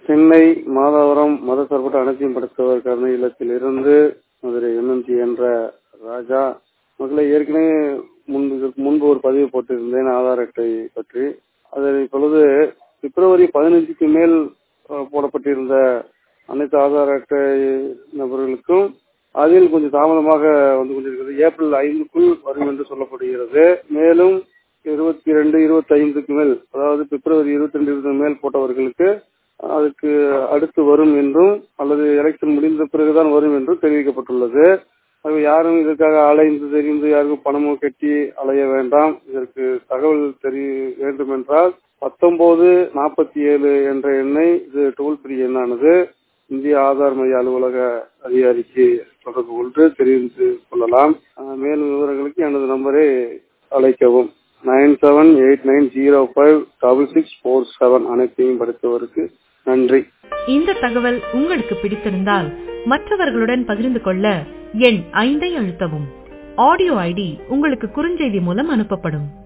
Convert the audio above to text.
சென்னை மாதவரம் மதசார்பற்ற அனைத்தையும் படைத்தவர் கருணை இல்லத்திலிருந்து மதுரை எம்எம்ஜி என்ற ராஜா மக்களை ஏற்கனவே முன்பு இதற்கு முன்பு ஒரு பதிவு போட்டிருந்தேன் ஆதார் அட்டை பற்றி அதில் இப்பொழுது பிப்ரவரி பதினஞ்சுக்கு மேல் அஹ், போடப்பட்டிருந்த அனைத்து ஆதார் அட்டை நபர்களுக்கும் அதில் கொஞ்சம் தாமதமாக வந்து கொண்டிருக்கிறது ஏப்ரல் ஐந்துக்குள் வரும் என்று சொல்லப்படுகிறது மேலும் இருபத்தி ரெண்டு இருபத்தி ஐந்துக்கு மேல் அதாவது பிப்ரவரி இருபத்தி ரெண்டு இருபத்தி மேல் போட்டவர்களுக்கு அதுக்கு அடுத்து வரும் என்றும் அல்லது எலெக்ஷன் முடிந்த பிறகுதான் வரும் என்றும் தெரிவிக்கப்பட்டுள்ளது ஆகவே யாரும் இதற்காக அலைந்து தெரிந்து யாருக்கும் பணமோ கட்டி அலைய வேண்டாம் இதற்கு தகவல் தெரிய வேண்டும் என்றால் பத்தொன்பது நாற்பத்தி ஏழு என்ற எண்ணை இது டோல் ஃப்ரீ எண்ணானது இந்திய ஆதார் மைய அலுவலக அதிகாரிக்கு தொடர்பு கொண்டு தெரிந்து கொள்ளலாம் அஹ், மேலும் விவரங்களுக்கு எனது நம்பரை அழைக்கவும் nine seven eight nine zero five double six four seven அனைத்தையும் படித்தவருக்கு நன்றி இந்த தகவல் உங்களுக்கு பிடித்திருந்தால் மற்றவர்களுடன் பகிர்ந்து கொள்ள எண் ஐந்தை அழுத்தவும் ஆடியோ ஐடி உங்களுக்கு குறுஞ்செய்தி மூலம் அனுப்பப்படும்